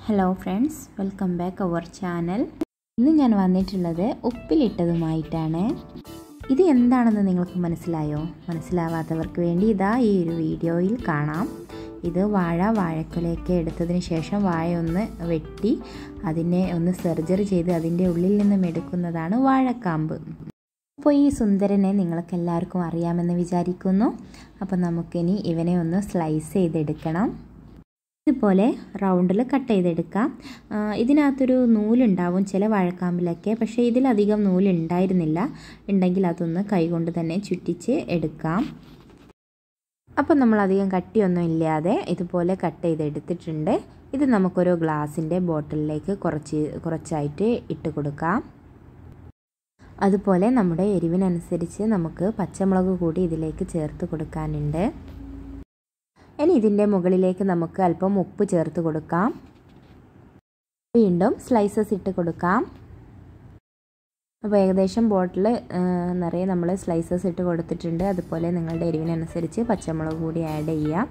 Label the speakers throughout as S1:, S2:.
S1: hello friends welcome back our channel ഇന്ന് ഞാൻ വന്നിട്ടുള്ളത് ഉപ്പിലിട്ടതുമായിട്ടാണ് ഇത് എന്താണെന്ന് നിങ്ങൾക്ക് മനസ്സിലായോ മനസ്സിലാവാത്തവർക്ക് വേണ്ടി ഇതാ ഈ ഒരു വീഡിയോയിൽ കാണാം ഇത് വാഴ വാഴക്കൊലയൊക്കെ എടുത്തതിന് ശേഷം വാഴ ഒന്ന് വെട്ടി അതിനെ ഒന്ന് സർജറി ചെയ്ത് അതിൻ്റെ ഉള്ളിൽ നിന്നും എടുക്കുന്നതാണ് വാഴക്കാമ്പ് അപ്പോൾ ഈ സുന്ദരനെ നിങ്ങൾക്ക് എല്ലാവർക്കും അറിയാമെന്ന് വിചാരിക്കുന്നു അപ്പോൾ നമുക്കിനി ഇവനെ ഒന്ന് സ്ലൈസ് ചെയ്തെടുക്കണം ഇതുപോലെ റൗണ്ടിൽ കട്ട് ചെയ്തെടുക്കാം ഇതിനകത്തൊരു നൂലുണ്ടാവും ചില വാഴക്കാമ്പിലൊക്കെ പക്ഷേ ഇതിലധികം നൂലുണ്ടായിരുന്നില്ല ഉണ്ടെങ്കിൽ അതൊന്ന് കൈകൊണ്ട് തന്നെ ചുറ്റിച്ച് എടുക്കാം അപ്പോൾ നമ്മൾ അധികം കട്ടിയൊന്നും ഇല്ലാതെ ഇതുപോലെ കട്ട് ചെയ്തെടുത്തിട്ടുണ്ട് ഇത് നമുക്കൊരു ഗ്ലാസിൻ്റെ ബോട്ടിലിലേക്ക് കുറച്ച് കുറച്ചായിട്ട് ഇട്ട് കൊടുക്കാം അതുപോലെ നമ്മുടെ എരിവിനനുസരിച്ച് നമുക്ക് പച്ചമുളക് കൂടി ഇതിലേക്ക് ചേർത്ത് കൊടുക്കാനുണ്ട് ഇനി ഇതിൻ്റെ മുകളിലേക്ക് നമുക്ക് അല്പം ഉപ്പ് ചേർത്ത് കൊടുക്കാം വീണ്ടും സ്ലൈസസ് ഇട്ട് കൊടുക്കാം അപ്പോൾ ഏകദേശം ബോട്ടിൽ നിറയെ നമ്മൾ സ്ലൈസസ് ഇട്ട് കൊടുത്തിട്ടുണ്ട് അതുപോലെ നിങ്ങളുടെ എരിവിനനുസരിച്ച് പച്ചമുളക് കൂടി ആഡ് ചെയ്യാം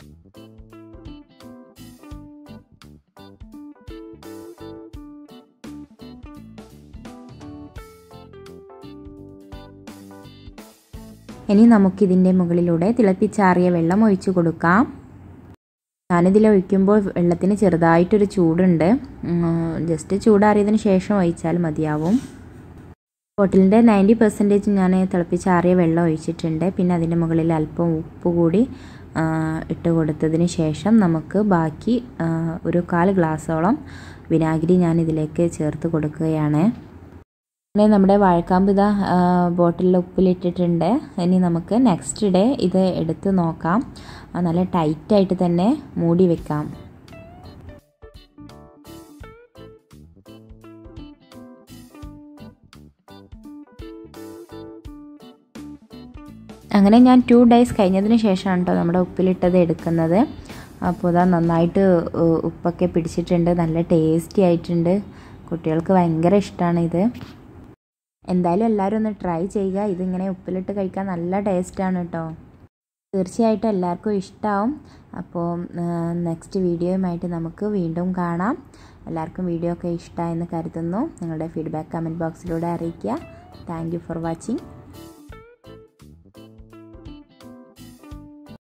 S1: ഇനി നമുക്കിതിൻ്റെ മുകളിലൂടെ തിളപ്പിച്ചാറിയ വെള്ളം ഒഴിച്ചു കൊടുക്കാം ഞാനിതിൽ ഒഴിക്കുമ്പോൾ വെള്ളത്തിന് ചെറുതായിട്ടൊരു ചൂടുണ്ട് ജസ്റ്റ് ചൂടാറിയതിന് ശേഷം ഒഴിച്ചാൽ മതിയാവും ബോട്ടിലിൻ്റെ നയൻറ്റി പെർസെൻറ്റേജ് ഞാൻ തിളപ്പിച്ചാറിയ വെള്ളം ഒഴിച്ചിട്ടുണ്ട് പിന്നെ അതിൻ്റെ മുകളിൽ അല്പം ഉപ്പ് കൂടി ഇട്ട് കൊടുത്തതിന് ശേഷം നമുക്ക് ബാക്കി ഒരു കാൽ ഗ്ലാസ്സോളം വിനാഗിരി ഞാൻ ഇതിലേക്ക് ചേർത്ത് കൊടുക്കുകയാണ് അങ്ങനെ നമ്മുടെ വാഴക്കാമ്പ് ഇതാ ബോട്ടിലിൽ ഉപ്പിലിട്ടിട്ടുണ്ട് ഇനി നമുക്ക് നെക്സ്റ്റ് ഡേ ഇത് എടുത്ത് നോക്കാം നല്ല ടൈറ്റായിട്ട് തന്നെ മൂടി വെക്കാം അങ്ങനെ ഞാൻ ടു ഡേയ്സ് കഴിഞ്ഞതിന് ശേഷമാണ് കേട്ടോ നമ്മുടെ ഉപ്പിലിട്ടത് എടുക്കുന്നത് അപ്പോൾ ഇതാ നന്നായിട്ട് ഉപ്പൊക്കെ പിടിച്ചിട്ടുണ്ട് നല്ല ടേസ്റ്റി ആയിട്ടുണ്ട് കുട്ടികൾക്ക് ഭയങ്കര ഇഷ്ടമാണ് ഇത് എന്തായാലും എല്ലാവരും ഒന്ന് ട്രൈ ചെയ്യുക ഇതിങ്ങനെ ഉപ്പിലിട്ട് കഴിക്കാൻ നല്ല ടേസ്റ്റാണ് കേട്ടോ തീർച്ചയായിട്ടും എല്ലാവർക്കും ഇഷ്ടമാവും അപ്പോൾ നെക്സ്റ്റ് വീഡിയോയുമായിട്ട് നമുക്ക് വീണ്ടും കാണാം എല്ലാവർക്കും വീഡിയോ ഒക്കെ ഇഷ്ടമായെന്ന് കരുതുന്നു നിങ്ങളുടെ ഫീഡ്ബാക്ക് കമൻറ്റ് ബോക്സിലൂടെ അറിയിക്കുക താങ്ക് ഫോർ വാച്ചിങ്